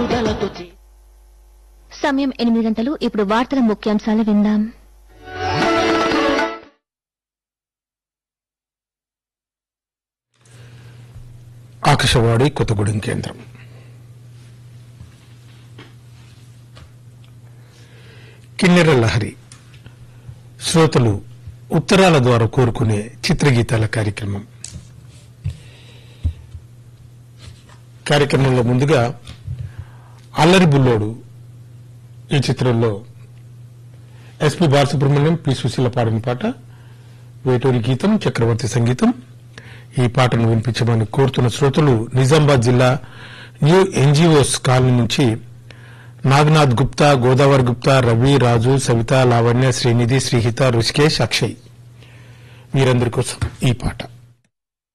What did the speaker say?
పట్టుదలతో చే- సమయం ఎనిమిది గంటలు ఇప్పుడు వార్తల ముఖ్యాంశాలు విందాం ఆకాశవాణి కొత్తగూడెం కేంద్రం కిన్నెర లహరి శ్రోతలు ఉత్తరాల ద్వారా కోరుకునే చిత్రగీతాల కార్యక్రమం కార్యక్రమంలో ముందుగా అల్లరి బుల్లోడు ఈ చిత్రంలో ఎస్పి బాలసుబ్రహ్మణ్యం పి సుశీల పాడిన పాట వేటూరి గీతం చక్రవర్తి సంగీతం ఈ పాటను వినిపించమని కోరుతున్న శ్రోతలు నిజామాబాద్ జిల్లా న్యూ ఎన్జీఓస్ కాలనీ నుంచి నాగనాథ్ గుప్తా గోదావరి గుప్తా రవి రాజు సవిత లావణ్య శ్రీనిధి శ్రీహిత రుషికేష్ అక్షయ్ వీరందరి కోసం ఈ పాట